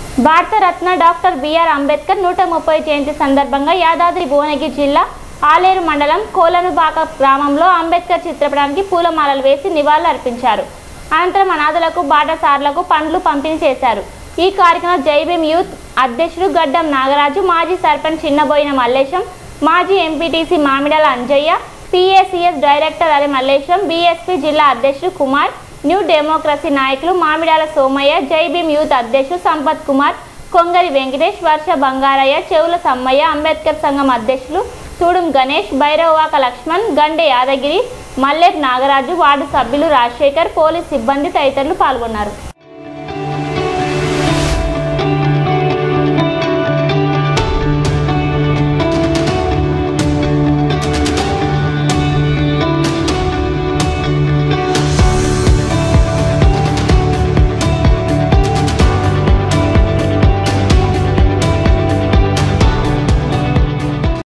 Bharat Ratna doctor BR Ambedkar నూట ముప్పై జయంతి సందర్భంగా యాదాద్రి భువనగిరి జిల్లా ఆలేరు మండలం కోలనుబాక గ్రామంలో అంబేద్కర్ చిత్రపటానికి పూలమాలలు వేసి నివాళులు అర్పించారు అనంతరం అనాథులకు బాటసార్లకు పండ్లు పంపిణీ చేశారు ఈ కార్యక్రమంలో జైభీం యూత్ అధ్యక్షుడు గడ్డం నాగరాజు మాజీ సర్పంచ్ చిన్నబోయిన మల్లేశం మాజీ MPTC Mamidala Anjaiah PACS director Ari Mallesham BSP జిల్లా అధ్యక్షుడు కుమార్ న్యూ డెమోక్రసీ నాయకులు మామిడాల సోమయ్య జై భీమ్ యూత్ అధ్యక్షుడు సంపత్ కుమార్ కొంగరి వెంకటేష్ వర్ష బంగారయ్య చెవుల సమ్మయ్య అంబేద్కర్ సంఘం అధ్యక్షులు తూడుం గణేష్ భైరవవాక లక్ష్మణ్ గండె యాదగిరి మల్లేప్ నాగరాజు వార్డు సభ్యులు రాజశేఖర్ పోలీస్ సిబ్బంది తదితరులు పాల్గొన్నారు